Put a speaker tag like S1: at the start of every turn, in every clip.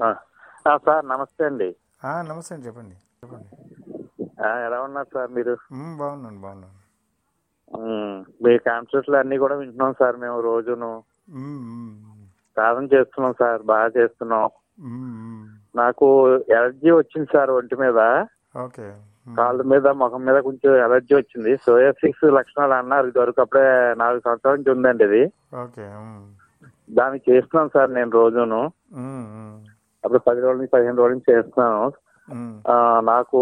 S1: ఆ, ఆ, సార్ నమస్తే అండి
S2: ఆ, నమస్తే అండి చెప్పండి చెప్పండి
S1: ఆ, ఎలా ఉన్నారు సార్ మీరు
S2: మ్మ్, బాగున్నాను బాగున్నాను
S1: ఉమ్, మీ కాన్సర్ట్లు అన్నీ కూడా వింటున్నాం సార్ మేము రోజును
S2: మ్మ్, మ్మ్,
S1: సాధన చేస్తున్నాం సార్ బాగా చేస్తున్నాం
S2: మ్మ్, మ్మ్.
S1: నాకు ఎలర్జీ వచ్చింది సార్ ఒంటి మీద
S2: ఓకే మ్మ్,
S1: కాళ్ళ మీద ముఖం మీద కొంచెం ఎలర్జీ వచ్చింది సోయాసిక్స్ లక్షణాలు అన్నారు ఇదివరకు అప్పుడే నాలుగు సంవత్సరాల నుంచి ఉందండి ఇది
S2: ఓకే మ్మ్,
S1: దానికి చేస్తున్నాను సార్ నేను రోజును
S2: మ్మ్, మ్మ్,
S1: అప్పుడు పది రోజుల నుంచి పదిహేను రోజుల నుంచి చేస్తున్నాను
S2: మ్మ్.
S1: ఆ, నాకు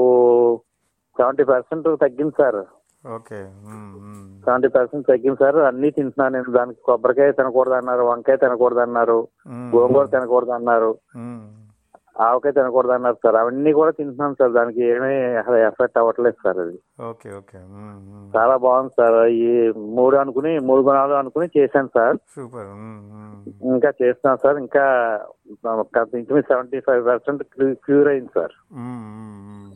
S1: సెవెంటీ పర్సెంట్ తగ్గింది సార్
S2: ఓకే మ్మ్, మ్మ్.
S1: సెవెంటీ పర్సెంట్ తగ్గింది సార్ అన్ని తింటున్నాను నేను దానికి కొబ్బరికాయ తినకూడదు అన్నారు వంకాయ తినకూడదు అన్నారు
S2: మ్మ్,
S1: గోంగూర తినకూడదు అన్నారు
S2: మ్మ్.
S1: ఆవకాయ తినకూడదు అన్నారు సార్ అవన్నీ కూడా తింటున్నాను సార్ దానికి ఏమీ అసలు ఎఫెక్ట్ అవ్వట్లేదు సార్ అది
S2: ఓకే ఓకే మ్మ్, మ్మ్.
S1: చాలా బాగుంది సార్ ఈ మూడు అనుకుని మూడు గుణాలు అనుకుని చేశాను సార్
S2: సూపర్ మ్మ్, మ్మ్.
S1: ఇంకా చేస్తున్నాను సార్ ఇంకా ఇంచుమించు సెవెంటీ ఫైవ్ పర్సెంట్ క్యూర్ అయింది సార్
S2: మ్మ్, మ్మ్, మ్మ్.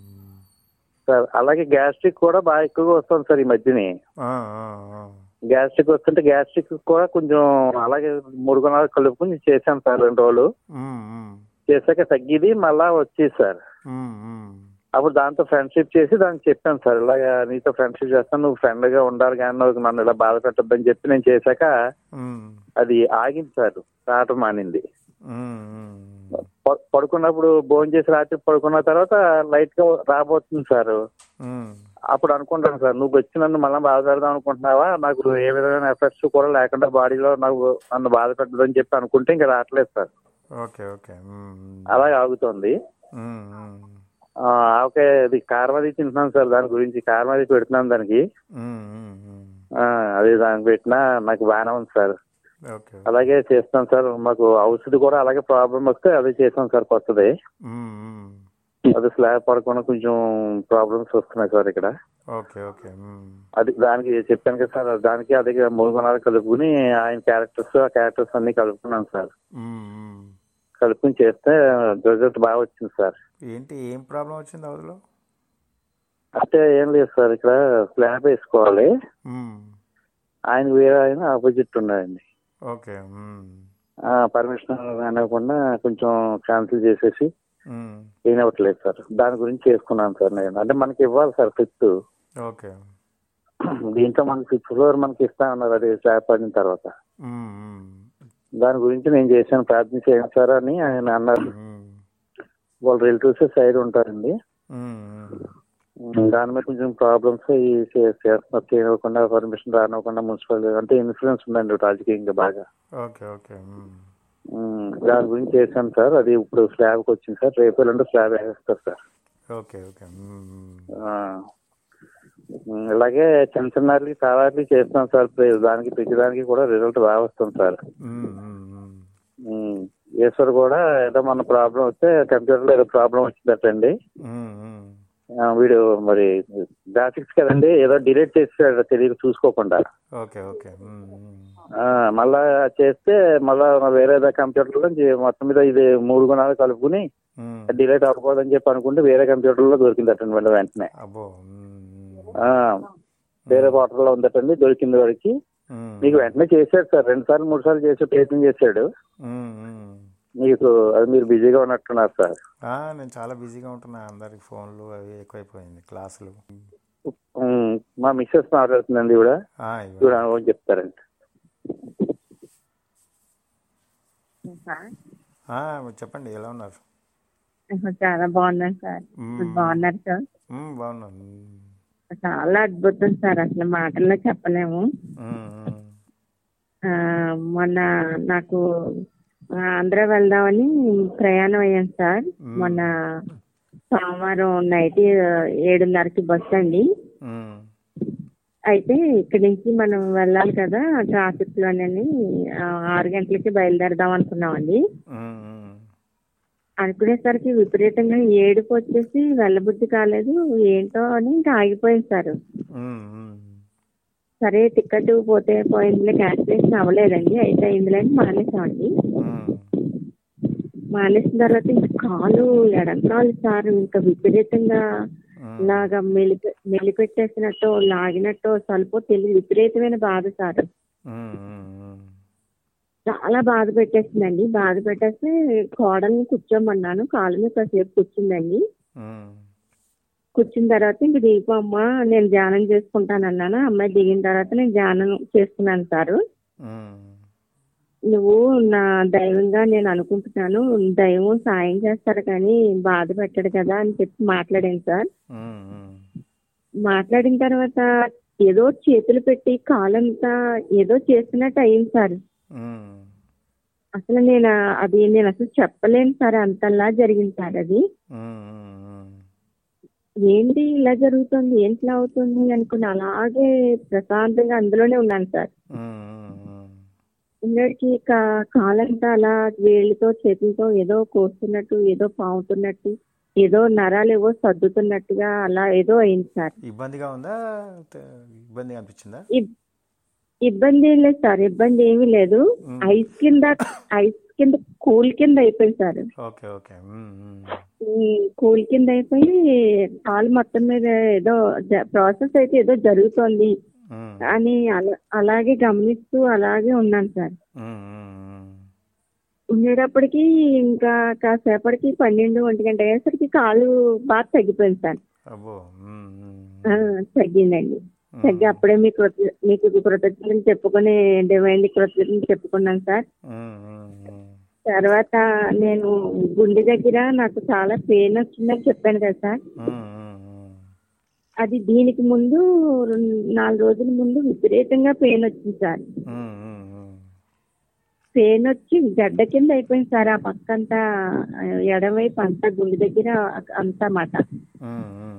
S1: సార్ అలాగే గ్యాస్ట్రిక్ కూడా బాగా ఎక్కువగా వస్తుంది సార్ ఈ మధ్యని
S2: ఆ, ఆ, ఆ.
S1: గ్యాస్ట్రిక్ వస్తుంటే గ్యాస్ట్రిక్ కూడా కొంచెం అలాగే మూడు గుణాలు కలుపుకుని చేశాను సార్ రెండు రోజులు
S2: మ్మ్, మ్మ్.
S1: చేశాక తగ్గిది మళ్ళా వచ్చేది సార్
S2: మ్మ్, మ్మ్.
S1: అప్పుడు దాంతో ఫ్రెండ్షిప్ చేసి దానికి చెప్పాను సార్ ఇలాగా నీతో ఫ్రెండ్షిప్ చేస్తాను నువ్వు ఫ్రెండ్ గా ఉండాలి కానీ నువ్వు నన్ను ఇలా బాధ పెట్టొద్దని చెప్పి నేను చేశాక
S2: మ్మ్,
S1: అది ఆగింది సార్ రావటం మానింది
S2: మ్మ్, మ్మ్.
S1: ప- పడుకున్నప్పుడు భోజనం చేసి రాత్రి పడుకున్న తర్వాత లైట్ గా రాబోతుంది సార్
S2: మ్మ్.
S1: అప్పుడు అనుకుంటాను సార్ నువ్వు వచ్చి నన్ను మళ్ళీ బాధ పెడదాం అనుకుంటున్నావా నాకు ఏ విధమైన ఎఫెక్ట్స్ కూడా లేకుండా బాడీలో నాకు నన్ను బాధ పెట్టదని చెప్పి అనుకుంటే ఇంకా రావట్లేదు సార్
S2: ఓకే ఓకే మ్మ్, మ్మ్.
S1: అలాగే ఆగుతోంది
S2: మ్మ్, మ్మ్.
S1: ఆ, ఓకే అది కారం అది తింటున్నాను సార్ దాని గురించి కారం అది పెడుతున్నాను దానికి
S2: మ్మ్, మ్మ్, మ్మ్.
S1: ఆ, అది దానికి పెట్టినా నాకు బాగానే ఉంది సార్
S2: ఓకే
S1: అలాగే చేస్తాం సార్ మాకు ఔషధి కూడా అలాగే ప్రాబ్లం వస్తే అదే చేస్తాం సార్ కొత్తది
S2: మ్మ్, మ్మ్.
S1: అది స్లాబ్ పడకుండా కొంచెం ప్రాబ్లమ్స్ వస్తున్నాయి సార్ ఇక్కడ
S2: ఓకే ఓకే మ్మ్.
S1: అది దానికి చెప్పాను కదా సార్ దానికి అదే మూడు గుణాలు కలుపుకుని ఆయన క్యారెక్టర్స్ ఆ క్యారెక్టర్స్ అన్ని కలుపుకున్నాను సార్
S2: మ్మ్, మ్మ్.
S1: కలుపుకుని చేస్తే రిజల్ట్ బాగా వచ్చింది సార్
S2: ఏంటి ఏం ప్రాబ్లం వచ్చింది అవధిలో
S1: అంటే ఏం లేదు సార్ ఇక్కడ స్లాబ్ వేసుకోవాలి
S2: మ్మ్.
S1: ఆయన వేరే ఆయన ఆపోజిట్ ఉన్నాయండి
S2: ఓకే మ్మ్.
S1: పర్మిషన్ అనకుండా కొంచెం క్యాన్సిల్ చేసేసి
S2: మ్మ్.
S1: ఏం అవ్వట్లేదు సార్ దాని గురించి చేసుకున్నాను సార్ నేను అంటే మనకి ఇవ్వాలి సార్ ఫిఫ్త్
S2: ఓకే
S1: దీంట్లో మనకి ఫిఫ్త్ ఫ్లోర్ మనకి ఇస్తా ఉన్నారు అది స్లాబ్ పడిన తర్వాత
S2: మ్మ్, మ్మ్.
S1: దాని గురించి నేను చేశాను ప్రార్థన చేయండి సార్ అని ఆయన అన్నారు
S2: మ్మ్.
S1: వాళ్ళ రిలేటివ్స్ సైడ్ ఉంటారండి
S2: మ్మ్, మ్మ్.
S1: దాని మీద కొంచెం ప్రాబ్లమ్స్ ఈ చేయకుండా పర్మిషన్ రానివ్వకుండా మున్సిపల్ అంటే ఇన్ఫ్లుయెన్స్ ఉందండి రాజకీయంగా బాగా
S2: ఓకే ఓకే మ్మ్.
S1: ఉమ్, దాని గురించి చేశాను సార్ అది ఇప్పుడు స్లాబ్కి వచ్చింది సార్ రేపు ఎల్లుండి స్లాబ్ వేస్తారు సార్
S2: ఓకే ఓకే మ్మ్, మ్మ్.
S1: ఆ, ఉమ్, ఇలాగే చిన్న చిన్న వాటికి చాలా వాటికి చేస్తున్నాం సార్ ప్ర- దానికి ప్రతి దానికి కూడా రిజల్ట్ బాగా వస్తుంది సార్
S2: మ్మ్, మ్మ్, మ్మ్.
S1: ఉమ్, ఈశ్వర్ కూడా ఏదో మన ప్రాబ్లం వస్తే కంప్యూటర్లో ఏదో ప్రాబ్లం వచ్చిందటండి
S2: మ్మ్, మ్మ్.
S1: ఆ, వీడు మరి గ్రాఫిక్స్ కదండి ఏదో డిలీట్ చేసాడు తెలియక చూసుకోకుండా
S2: ఓకే ఓకే మ్మ్, మ్మ్.
S1: ఆ, మళ్ళా చేస్తే మళ్ళా వేరే కంప్యూటర్ లో మొత్తం మీద ఇది మూడు గుణాలు కలుపుకుని
S2: మ్మ్.
S1: డిలీట్ అవ్వకూడదని చెప్పి అనుకుంటే వేరే కంప్యూటర్ లో దొరికిందటండి మళ్ళీ వెంటనే
S2: అబ్బో మ్మ్, మ్మ్.
S1: ఆ, వేరే పోర్టల్ లో ఉందటండి దొరికింది వాడికి
S2: మ్మ్.
S1: మీకు వెంటనే చేశాడు సార్ రెండు సార్లు మూడు సార్లు చేసి ప్రయత్నం చేశాడు
S2: మ్మ్, మ్మ్.
S1: మీకు అది మీరు బిజీగా ఉన్నట్టున్నారు సార్
S2: ఆ, నేను చాలా బిజీగా ఉంటున్నా అందరికి ఫోన్లు అవి ఎక్కువైపోయింది క్లాసులు
S1: ఉమ్, మా మిస్సెస్ మాట్లాడుతుందండి ఇవిడ
S2: ఆ, ఇవ్వ.
S1: ఇవిడ ఏమో చెప్తారండి
S2: ఆ, చెప్పండి ఎలా ఉన్నారు
S3: చాలా బాగున్నాను సార్
S2: మ్మ్.
S3: మీరు బాగున్నారు సార్
S2: మ్మ్, బాగున్నాను మ్మ్.
S3: చాలా అద్భుతం సార్ అసలు మాటల్లో చెప్పలేము
S2: మ్మ్, మ్మ్.
S3: ఆ, మొన్న నాకు ఆ, ఆంధ్ర వెళ్దామని ప్రయాణం అయ్యాను సార్
S2: మ్మ్.
S3: మొన్న సోమవారం నైట్ ఏడున్నరకి బస్ అండి
S2: మ్మ్.
S3: అయితే ఇక్కడి నుంచి మనం వెళ్ళాలి కదా ట్రాఫిక్ లోనని ఆ, ఆరు గంటలకి బయలుదేరదాం అనుకున్నామండి
S2: మ్మ్, మ్మ్.
S3: అనుకునేసరికి విపరీతంగా ఏడుపు వచ్చేసి వెళ్ళబుద్ధి కాలేదు ఏంటో అని ఇంకా ఆగిపోయింది సార్
S2: మ్మ్, మ్మ్.
S3: సరే టికెట్ పోతే పోయిందిలే క్యాన్సిలేషన్ అవ్వలేదండి అయితే అయిందిలే అని మానేసామండి
S2: మ్మ్.
S3: మానేసిన తర్వాత ఇంకా కాలు ఎడం కాలు సార్ ఇంకా విపరీతంగా
S2: మ్మ్.
S3: ఇలాగా మెలి మెలిపెట్టేసినట్టు లాగినట్టు స్వల్ప తెలియదు విపరీతమైన బాధ సార్
S2: మ్మ్, మ్మ్, మ్మ్.
S3: చాలా బాధ పెట్టేసిందండి బాధ పెట్టేస్తే కోడల్ని కూర్చోమన్నాను కాలు మీద కాసేపు కూర్చుందండి
S2: ఉమ్,
S3: కూర్చున్న తర్వాత ఇంక దీపం అమ్మ నేను ధ్యానం చేసుకుంటాను అన్నాను అమ్మాయి దిగిన తర్వాత నేను ధ్యానం చేసుకున్నాను సారు
S2: ఉమ్,
S3: నువ్వు నా దైవంగా నేను అనుకుంటున్నాను దైవం సాయం చేస్తారు కానీ బాధ పెట్టడు కదా అని చెప్పి మాట్లాడాను సార్
S2: ఉమ్, ఉమ్,
S3: మాట్లాడిన తర్వాత ఏదో చేతులు పెట్టి కాలంతా ఏదో చేస్తున్నట్టు అయింది సార్
S2: ఉమ్,
S3: అసలు నేను అది నేను అసలు చెప్పలేను సార్ అంతలా జరిగింది సార్ అది
S2: ఉమ్, ఉమ్,
S3: ఏంటి ఇలా జరుగుతుంది ఏంటి ఇలా అవుతుంది అనుకుని అలాగే ప్రశాంతంగా అందులోనే ఉన్నాను సార్
S2: ఉమ్, ఉమ్,
S3: ఉన్నడికి కా- కాలంతా అలా వేళ్ళతో చేతులతో ఏదో కోస్తున్నట్టు ఏదో పాముతున్నట్టు ఏదో నరాలు ఏవో సర్దుతున్నట్టుగా అలా ఏదో అయింది సార్
S2: ఇబ్బందిగా ఉందా త- ఇబ్బందిగా అనిపించిందా
S3: ఇబ్- ఇబ్బంది ఏం లేదు సార్ ఇబ్బంది ఏమీ లేదు
S2: మ్మ్.
S3: ఐస్ కింద ఐస్ కింద కూల్ కింద అయిపోయింది సార్
S2: ఓకే ఓకే ఉమ్, ఉమ్,
S3: ఈ కూల్ కింద అయిపోయి కాలు మొత్తం మీద ఏదో ప్రాసెస్ అయితే ఏదో జరుగుతోంది
S2: ఉమ్,
S3: అని అలా అలాగే గమనిస్తూ అలాగే ఉన్నాను సార్
S2: ఉమ్, ఉమ్, ఉమ్.
S3: ఉండేటప్పటికి ఇంకా కాసేపటికి పన్నెండు ఒంటి గంట అయ్యేసరికి కాలు బాగా తగ్గిపోయింది సార్
S2: అబ్బో ఉమ్, ఉమ్,
S3: ఆ, తగ్గిందండి
S2: ఉమ్,
S3: తగ్గి అప్పుడే మీకు కృత- మీకు కృతజ్ఞతలు చెప్పుకొని డివైన్ కృతజ్ఞతలు చెప్పుకున్నాను సార్
S2: ఉమ్, ఉమ్, ఉమ్.
S3: తర్వాత నేను గుండె దగ్గర నాకు చాలా పెయిన్ వచ్చిందని చెప్పాను కదా సార్
S2: ఉమ్, ఉమ్, ఉమ్.
S3: అది దీనికి ముందు రెండు- నాలుగు రోజుల ముందు విపరీతంగా పెయిన్ వచ్చింది సార్
S2: ఉమ్, ఉమ్, ఉమ్.
S3: పెయిన్ వచ్చి గడ్డ కింద అయిపోయింది సార్ ఆ పక్కంతా ఆ, ఎడమవైపు అంతా గుండె దగ్గర అంతా మాట
S2: ఉమ్, ఉమ్.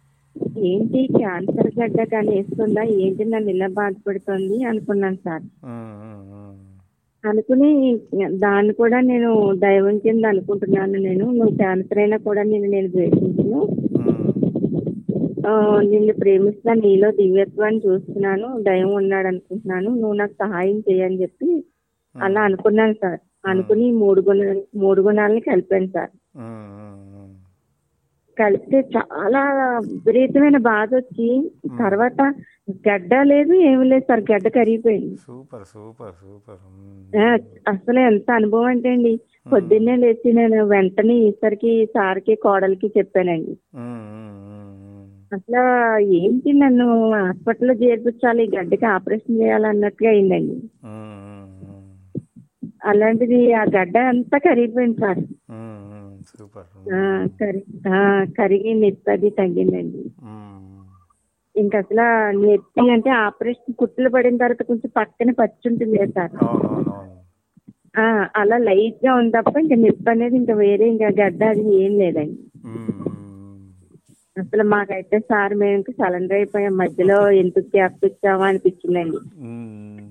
S3: ఏంటి క్యాన్సర్ గడ్డ కానీ వేస్తుందా ఏంటి నన్ను ఇలా బాధపడుతుంది అనుకున్నాను సార్
S2: ఉమ్, ఉమ్, ఉమ్.
S3: అనుకుని దాన్ని కూడా నేను దైవం కింద అనుకుంటున్నాను నేను నువ్వు క్యాన్సర్ అయినా కూడా నేను నేను ద్వేషించను
S2: ఉమ్,
S3: ఆ, నిన్ను ప్రేమిస్తా నీలో దివ్యత్వాన్ని చూస్తున్నాను దైవం ఉన్నాడు అనుకుంటున్నాను నువ్వు నాకు సహాయం చేయని చెప్పి అలా అనుకున్నాను సార్ అనుకుని మూడు గుణ మూడు గుణాలని కలిపాను సార్
S2: ఉమ్, ఉమ్, ఉమ్.
S3: కలిపితే చాలా విపరీతమైన బాధ వచ్చి తర్వాత గడ్డ లేదు ఏమీ లేదు సార్ గడ్డ కరిగిపోయింది
S2: సూపర్ సూపర్ సూపర్ ఉమ్.
S3: ఆ, అసలు ఎంత అనుభవం అంటే అండి పొద్దున్నే లేచి నేను వెంటనే ఈసరికి సార్కి కోడలికి చెప్పానండి
S2: ఉమ్, ఉమ్, ఉమ్, ఉమ్.
S3: అసలు ఏంటి నన్ను హాస్పిటల్లో చేర్పించాలి ఈ గడ్డకి ఆపరేషన్ చేయాలన్నట్టుగా అయిందండి
S2: ఉమ్, ఉమ్, ఉమ్.
S3: అలాంటిది ఆ గడ్డ అంతా కరిగిపోయింది సార్
S2: ఉమ్, ఉమ్. సూపర్
S3: ఆ, కరి ఆ, కరిగి నొప్పి అది తగ్గిందండి
S2: ఉమ్.
S3: ఇంకా అసలు ఆ నొప్పి అంటే ఆపరేషన్ కుట్లు పడిన తర్వాత కొంచెం పక్కన పచ్చి ఉంటుంది కదా సార్
S2: అవునవునవును
S3: ఆ, అలా లైట్ గా ఉంది తప్ప ఇంకా నొప్పి అనేది ఇంకా వేరే ఇంకా గడ్డ అది ఏం లేదండి
S2: ఉమ్, ఉమ్,
S3: అసలు మాకైతే సార్ మేము ఇంకా సరెండర్ అయిపోయాం మధ్యలో ఎందుకు గ్యాప్ ఇచ్చామా అనిపించిందండి
S2: ఉమ్.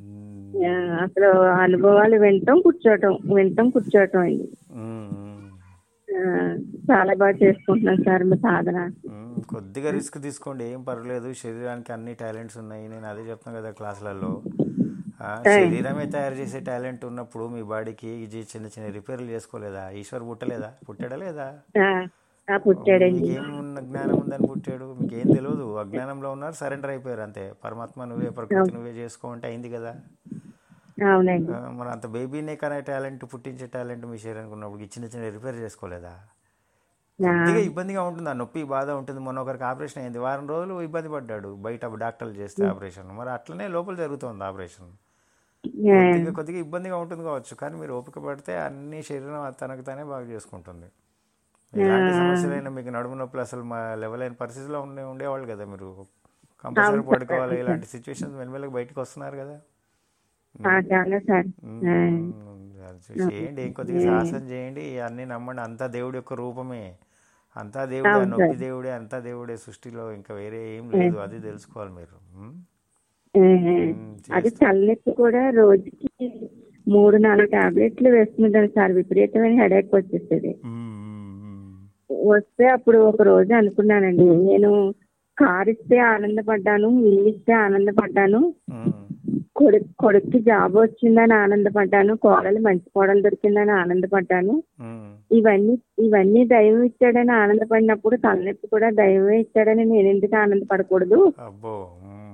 S3: ఆ, అసలు అనుభవాలు వింటాం కూర్చోవటం వింటాం కూర్చోవటం అండి
S2: ఉమ్, ఉమ్.
S3: ఆ, చాలా బాగా చేసుకుంటున్నాం సార్ మా సాధన
S2: మ్మ్. కొద్దిగా రిస్క్ తీసుకోండి ఏం పర్లేదు శరీరానికి అన్ని టాలెంట్స్ ఉన్నాయి నేను అదే చెప్తాను కదా క్లాసులలో ఆ, శరీరమే తయారు చేసే టాలెంట్ ఉన్నప్పుడు మీ బాడీకి ఇది చిన్న చిన్న రిపేర్లు చేసుకోలేదా ఈశ్వర్ పుట్టలేదా పుట్టాడా లేదా
S3: ఆ, ఆ, పుట్టాడండి
S2: మీకేమున్న జ్ఞానం ఉందని పుట్టాడు మీకేం తెలియదు అజ్ఞానంలో ఉన్నారు సరెండర్ అయిపోయారు అంతే పరమాత్మ నువ్వే ప్రకృతి నువ్వే చేసుకో అంటే అయింది కదా
S3: అవునండి
S2: ఆ, మన అంత బేబీనే కనే టాలెంట్ పుట్టించే టాలెంట్ మీ శరీరానికి ఉన్నప్పుడు ఈ చిన్న చిన్న రిపేర్ చేసుకోలేదా
S3: ఆ,
S2: కొద్దిగా ఇబ్బందిగా ఉంటుంది ఆ నొప్పి బాధ ఉంటుంది మొన్న ఒకరికి ఆపరేషన్ అయింది వారం రోజులు ఇబ్బంది పడ్డాడు బయట డాక్టర్లు చేస్తే ఆపరేషన్ మరి అట్లనే లోపల జరుగుతుంది ఆపరేషన్
S3: ఆ,
S2: కొద్దిగా కొద్దిగా ఇబ్బందిగా ఉంటుంది కావచ్చు కానీ మీరు ఓపిక పడితే అన్ని శరీరం తనకు తానే బాగా చేసుకుంటుంది ఎలాంటి సమస్యలైనా మీకు నడుము నొప్పులు అసలు మా లెవెల్ అయిన పరిస్థితిలో ఉండే ఉండేవాళ్ళు కదా మీరు కంపల్సరీ పడుకోవాలి ఇలాంటి సిచ్యువేషన్స్ మెల్లమెల్లగా బయటకు వస్తున్నారు కదా
S3: ఆ, చాలా సార్ ఆ,
S2: మ్మ్. అది చూసి చేయండి కొద్దిగా సాహసం చేయండి అన్ని నమ్మండి అంతా దేవుడి యొక్క రూపమే అంతా దేవుడే ఆ నొప్పి దేవుడే అంతా దేవుడే సృష్టిలో ఇంకా వేరే ఏం లేదు అది తెలుసుకోవాలి మీరు మ్మ్?
S3: ఆ,
S2: మ్మ్.
S3: అది తలనొప్పి కూడా రోజుకి మూడు నాలుగు టాబ్లెట్లు వేసుకుంటాను సార్ విపరీతమైన హెడేక్ వచ్చేస్తుంది
S2: మ్మ్, మ్మ్, మ్మ్.
S3: వస్తే అప్పుడు ఒక రోజు అనుకున్నానండి నేను కార్ ఇస్తే ఆనందపడ్డాను ఇల్లు ఇస్తే ఆనందపడ్డాను
S2: మ్మ్.
S3: కొడుకు కొడుక్కి జాబ్ వచ్చిందని ఆనందపడ్డాను కోడలు మంచి కోడలు దొరికిందని ఆనందపడ్డాను
S2: మ్మ్.
S3: ఇవన్నీ ఇవన్నీ దైవం ఇచ్చాడని ఆనందపడినప్పుడు తలనొప్పి కూడా దైవమే ఇచ్చాడని నేను ఎందుకు ఆనందపడకూడదు
S2: అబ్బో మ్మ్, మ్మ్.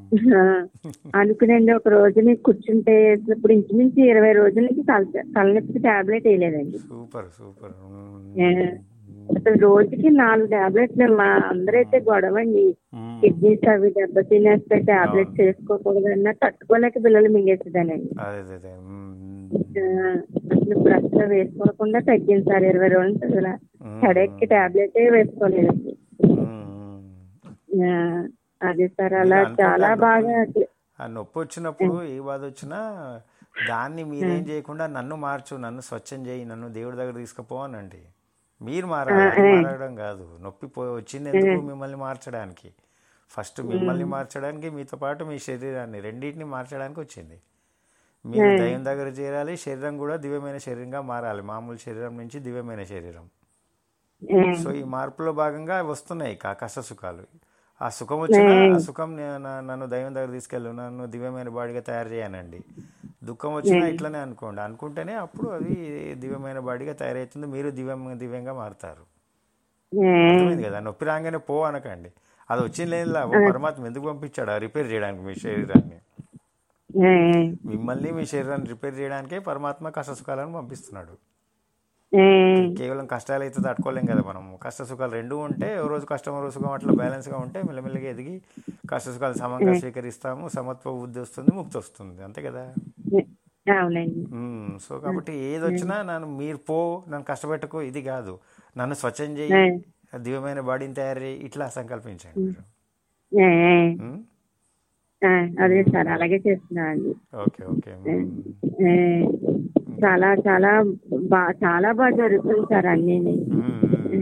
S3: ఆ, అనుకునండి ఒక రోజు నీకు కూర్చుంటే ఇప్పుడు ఇంచుమించు ఇరవై రోజుల నుంచి తల తలనొప్పికి టాబ్లెట్ వేయలేదండి
S2: సూపర్ సూపర్ మ్మ్.
S3: ఏ, అసలు రోజుకి నాలుగు టాబ్లెట్లు మా అందరైతే గొడవ అండి
S2: మ్మ్.
S3: కిడ్నీస్ అవి దెబ్బ తినేస్తే టాబ్లెట్స్ వేసుకోకూడదన్నా తట్టుకోలేక పిల్లలు మింగేసేదానండి
S2: అదే అదే అదే మ్మ్.
S3: ఆ, అసలు ఇప్పుడు అసలు వేసుకోకుండా తగ్గింది సార్ ఇరవై రోజుల నుంచి అసలు
S2: మ్మ్.
S3: హెడేక్ కి టాబ్లెట్ వేసుకోలేదండి
S2: మ్మ్.
S3: ఆ, అదే సార్ అలా
S2: మీరు
S3: చాలా
S2: అనుకుంటారు.
S3: బాగా
S2: ఆ నొప్పి వచ్చినప్పుడు ఏ బాధ వచ్చినా దాన్ని మీరేం చేయకుండా నన్ను మార్చు నన్ను స్వచ్ఛం చేయి నన్ను దేవుడి దగ్గర తీసుకుపో అనండి మీరు మారాలి అది మారడం కాదు నొప్పి పో వచ్చింది ఎందుకు మిమ్మల్ని మార్చడానికి ఫస్ట్ మిమ్మల్ని మార్చడానికి మీతో పాటు మీ శరీరాన్ని రెండింటిని మార్చడానికి వచ్చింది మీరు దైవం దగ్గర చేరాలి శరీరం కూడా దివ్యమైన శరీరంగా మారాలి మామూలు శరీరం నుంచి దివ్యమైన శరీరం
S3: ఏ,
S2: సో ఈ మార్పులో భాగంగా వస్తున్నాయి కా- కష్ట సుఖాలు ఆ సుఖం వచ్చినా ఆ సుఖం నే- నా- నన్ను దైవం దగ్గర తీసుకెళ్ళు నన్ను దివ్యమైన బాడీగా తయారు చేయనండి దుఃఖం వచ్చినా ఇట్లనే అనుకోండి అనుకుంటేనే అప్పుడు అది దివ్యమైన బాడీగా తయారవుతుంది మీరు దివ్యం దివ్యంగా మారుతారు
S3: ఏ,
S2: అర్థమైంది కదా నొప్పి రాగానే పో అనకండి అది వచ్చింది లేదా పరమాత్మ ఎందుకు పంపించాడు ఆ రిపేర్ చేయడానికి మీ శరీరాన్ని
S3: ఏ,
S2: మిమ్మల్ని మీ శరీరాన్ని రిపేర్ చేయడానికే పరమాత్మ కష్ట సుఖాలను పంపిస్తున్నాడు
S3: ఏ,
S2: కేవలం కష్టాలు అయితే తట్టుకోలేం కదా మనం కష్ట సుఖాలు రెండు ఉంటే ఓ రోజు కష్టం ఓ రోజు సుఖం అట్లా బ్యాలెన్స్గా ఉంటే మెల్లమెల్లగా ఎదిగి కష్ట సుఖాలు సమంగా స్వీకరిస్తాము సమత్వ బుద్ధి వస్తుంది ముక్తి వస్తుంది అంతే కదా
S3: ఏ, అవునండి
S2: మ్మ్. సో కాబట్టి ఏది వచ్చినా నన్ను మీరు పో నన్ను కష్టపెట్టకు ఇది కాదు నన్ను స్వచ్ఛం చేయి దివ్యమైన బాడీని తయారు చేయి ఇట్లా సంకల్పించండి మీరు
S3: ఏ, ఏ,
S2: మ్మ్?
S3: ఆ, అదే సార్ అలాగే చేస్తున్నా అండి
S2: ఓకే ఓకే మ్మ్.
S3: ఏ, చాలా చాలా బా చాలా బాగా జరుగుతుంది సార్ అన్నీ
S2: మ్మ్.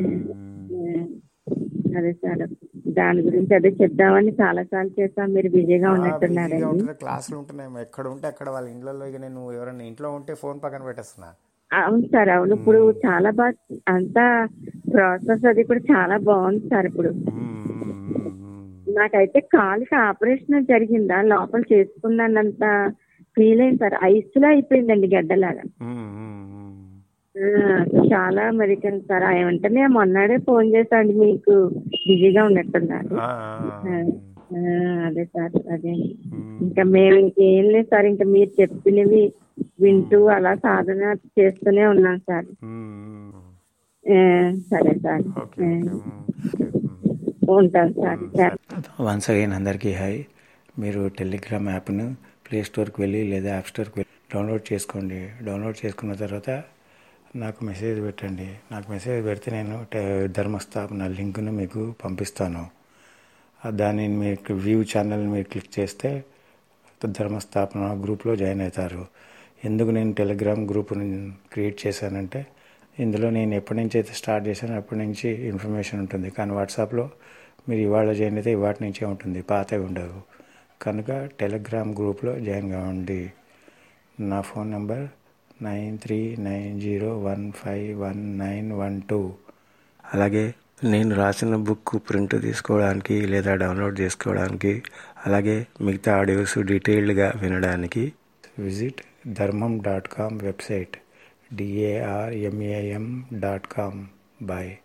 S3: అదే సార్ దాని గురించి అదే చెప్దామని చాలా సార్లు చేస్తాం మీరు బిజీగా
S2: ఆ,
S3: ఉన్నట్టున్నారండి
S2: బిజీగా ఉంటుంది క్లాసులు ఉంటున్నాయి ఎక్కడ ఉంటే అక్కడ వాళ్ళ ఇంట్లో ఇక నేను ఎవరైనా ఇంట్లో ఉంటే ఫోన్ పక్కన పెట్టేస్తున్నా
S3: అవును సార్ అవును ఇప్పుడు చాలా బాగా అంతా ప్రాసెస్ అది కూడా చాలా బాగుంది సార్ ఇప్పుడు
S2: మ్మ్. మ్మ్. మ్మ్.
S3: నాకైతే కాలుకి ఆపరేషన్ జరిగిందా లోపల చేసుకున్నానంత ఫీల్ అయింది సార్ ఐస్ లో అయిపోయిందండి గడ్డలాగా
S2: మ్మ్. మ్మ్. మ్మ్.
S3: ఆ, చాలా అమెరికన్ సార్ ఆయన వెంటనే మొన్నడే ఫోన్ చేశాండి మీకు బిజీగా ఉన్నట్టున్నారు
S2: ఆ,
S3: ఆ, ఆ, అదే సార్ అదే
S2: మ్మ్.
S3: ఇంకా మేము ఇంకేం లేదు సార్ ఇంకా మీరు చెప్పినవి వింటూ అలా సాధన చేస్తూనే ఉన్నాం సార్
S2: మ్మ్.
S3: ఆ, సరే సార్
S2: ఓకే ఓకే మ్మ్. ఓకే మ్మ్.
S3: ఉంటాను సార్ సార్
S4: వన్స్ అగైన్ అందరికీ హాయ్ మీరు టెలిగ్రామ్ యాప్ను ప్లే స్టోర్కి వెళ్ళి లేదా యాప్ స్టోర్కి వెళ్ళి డౌన్లోడ్ చేసుకోండి డౌన్లోడ్ చేసుకున్న తర్వాత నాకు మెసేజ్ పెట్టండి నాకు మెసేజ్ పెడితే నేను ట- ధర్మస్థాపన లింక్ను మీకు పంపిస్తాను ఆ దాన్ని మీరు వ్యూ ఛానల్ మీరు క్లిక్ చేస్తే ధర్మస్థాపన గ్రూప్లో జాయిన్ అవుతారు ఎందుకు నేను టెలిగ్రామ్ గ్రూప్ని క్రియేట్ చేశానంటే ఇందులో నేను ఎప్పటి నుంచి అయితే స్టార్ట్ చేశానో అప్పటి నుంచి ఇన్ఫర్మేషన్ ఉంటుంది కానీ వాట్సాప్లో మీరు ఇవాళ జాయిన్ అయితే ఇవాటి నుంచే ఉంటుంది పాతవి ఉండవు కనుక టెలిగ్రామ్ గ్రూప్లో జాయిన్ కావండి నా phone number nine three nine zero one five one nine one two అలాగే నేను రాసిన బుక్ ప్రింట్ తీసుకోవడానికి లేదా డౌన్లోడ్ చేసుకోవడానికి అలాగే మిగతా ఆడియోస్ డీటెయిల్డ్గా వినడానికి visit Dharmam dot com website D A R M A M dot com bye